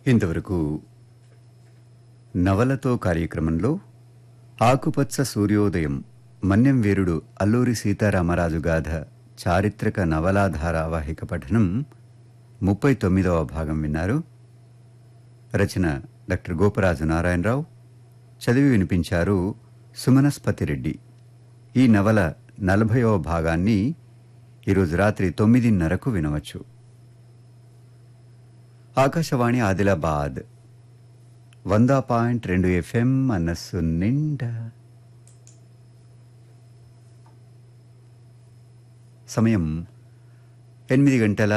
ఇంతవరకు నవలతో కార్యక్రమంలో ఆకుపచ్చ సూర్యోదయం మన్యం వీరుడు అల్లూరి సీతారామరాజు గాథ చారిత్రక నవలా ధారావాహిక పఠనం ముప్పై తొమ్మిదవ భాగం విన్నారు రచన డాక్టర్ గోపరాజు నారాయణరావు చదివి వినిపించారు సుమనస్పతి రెడ్డి ఈ నవల నలభైవ భాగాన్ని ఈరోజు రాత్రి తొమ్మిదిన్నరకు వినవచ్చు ఆకాశవాణి ఆదిలాబాద్ వంద పాయింట్ రెండు ఎఫ్ఎం మనస్సు నిండా సమయం ఎనిమిది గంటల